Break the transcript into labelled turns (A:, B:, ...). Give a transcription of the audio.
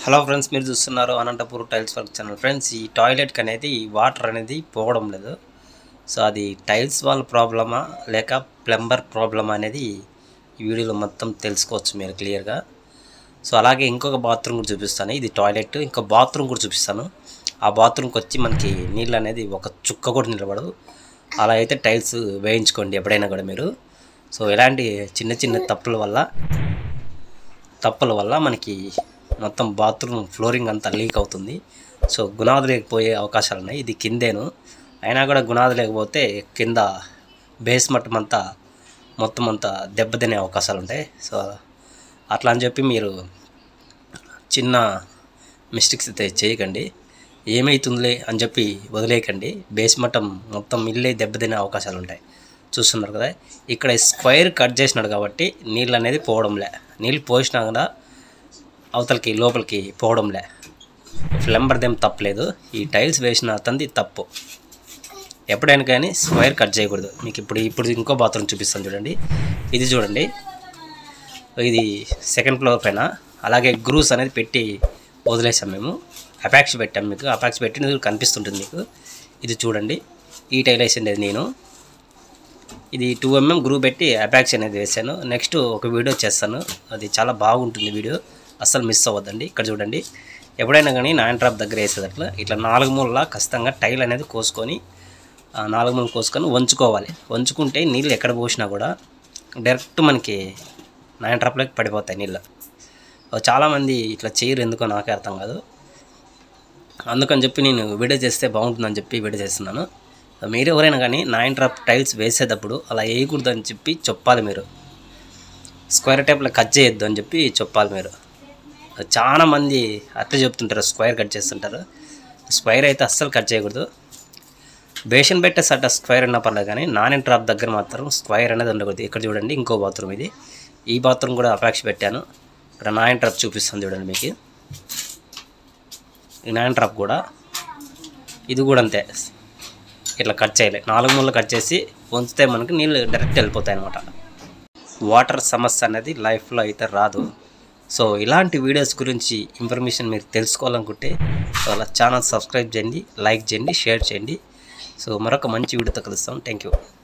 A: hello friends మీరు చూస్తున్నారు Anantapur tiles work channel friends ఈ టాయిలెట్కి అనేది వాటర్ అనేది పోవడం లేదు సో అది టైల్స్ వాళ్ళ ప్రాబ్లమా లేక ప్లంబర్ ప్రాబ్లమా అనేది ఈ వీడియోలో మొత్తం తెలుసుకోవచ్చు మీరు క్లియర్గా సో అలాగే ఇంకొక బాత్రూమ్ కూడా చూపిస్తాను ఇది టాయిలెట్ ఇంకో బాత్రూమ్ కూడా చూపిస్తాను ఆ బాత్రూమ్కి వచ్చి మనకి నీళ్ళు అనేది ఒక చుక్క కూడా నిలబడదు అలా అయితే టైల్స్ వేయించుకోండి ఎప్పుడైనా కూడా మీరు సో ఇలాంటి చిన్న చిన్న తప్పుల వల్ల తప్పుల వల్ల మనకి మొత్తం బాత్రూమ్ ఫ్లోరింగ్ అంతా లీక్ అవుతుంది సో గుణాది లేకపోయే అవకాశాలు ఉన్నాయి ఇది కిందేను అయినా కూడా గుణాది లేకపోతే కింద బేస్ మట్టం అంతా మొత్తం అంతా దెబ్బతినే అవకాశాలు ఉంటాయి సో అట్లా అని చెప్పి మీరు చిన్న మిస్టేక్స్ అయితే చేయకండి ఏమవుతుందిలే అని చెప్పి వదిలేయకండి బేస్ మట్టం మొత్తం ఇల్లే దెబ్బతినే అవకాశాలు ఉంటాయి చూస్తున్నారు కదా ఇక్కడ స్క్వైర్ కట్ చేసినాడు కాబట్టి నీళ్ళు అనేది పోవడంలే నీళ్ళు పోసినా కూడా అవతలకి లోపలికి పోవడంలే ఫ్లంబర్దేం తప్పలేదు ఈ టైల్స్ వేసిన అతనిది తప్పు ఎప్పుడైనా కానీ స్క్వైర్ కట్ చేయకూడదు మీకు ఇప్పుడు ఇప్పుడు ఇంకో బాత్రూమ్ చూపిస్తాను చూడండి ఇది చూడండి ఇది సెకండ్ ఫ్లోర్ పైన అలాగే గ్రూస్ అనేది పెట్టి వదిలేసాం మేము అపాక్స్ పెట్టాం మీకు అపాక్స్ పెట్టినది కనిపిస్తుంటుంది మీకు ఇది చూడండి ఈ టైల్ వేసిండేది నేను ఇది టూ ఎంఎం గ్రూ పెట్టి అపాక్స్ అనేది వేసాను నెక్స్ట్ ఒక వీడియో చేస్తాను అది చాలా బాగుంటుంది వీడియో అస్సలు మిస్ అవ్వద్దండి ఇక్కడ చూడండి ఎప్పుడైనా కానీ నైన్ డ్రాప్ దగ్గర వేసేటట్లు ఇట్లా నాలుగు మూలలా ఖచ్చితంగా టైల్ అనేది కోసుకొని ఆ నాలుగు మూలలు కోసుకొని వంచుకోవాలి వంచుకుంటే నీళ్ళు ఎక్కడ పోసినా కూడా డైరెక్ట్ మనకి నైన్ డ్రాప్లోకి పడిపోతాయి నీళ్ళు చాలామంది ఇట్లా చేయరు ఎందుకో నాకే అర్థం కాదు అందుకని చెప్పి నేను వీడియో చేస్తే బాగుంటుందని చెప్పి వీడియో చేస్తున్నాను మీరు ఎవరైనా కానీ నైన్ డ్రాప్ టైల్స్ వేసేటప్పుడు అలా వేయకూడదు అని చెప్పి చెప్పాలి మీరు స్క్వేర్ టైప్లో కట్ చేయొద్దు అని చెప్పి చెప్పాలి మీరు చాలా మంది అట్లా చెప్తుంటారు స్క్వేర్ కట్ చేస్తుంటారు స్క్వేర్ అయితే అస్సలు కట్ చేయకూడదు బేషన్ పెట్టే సట స్క్వేర్ అన్న పర్లేదు కానీ నాన్ డ్రాప్ దగ్గర మాత్రం స్క్వేర్ అనేది ఉండకూడదు ఇక్కడ చూడండి ఇంకో బాత్రూమ్ ఇది ఈ బాత్రూమ్ కూడా అపేక్ష పెట్టాను ఇక్కడ నాయన్ డ్రాప్ చూపిస్తాను చూడండి మీకు ఈ నాయన్ డ్రాప్ కూడా ఇది కూడా అంతే ఇట్లా కట్ చేయాలి నాలుగు మూలలు కట్ చేసి ఉంచితే మనకి నీళ్ళు డైరెక్ట్ వెళ్ళిపోతాయి అనమాట వాటర్ సమస్య అనేది లైఫ్లో అయితే రాదు సో ఇలాంటి వీడియోస్ గురించి ఇన్ఫర్మేషన్ మీరు తెలుసుకోవాలనుకుంటే వాళ్ళ ఛానల్ సబ్స్క్రైబ్ చేయండి లైక్ చేయండి షేర్ చేయండి సో మరొక మంచి వీడియోతో కలుస్తాం థ్యాంక్ యూ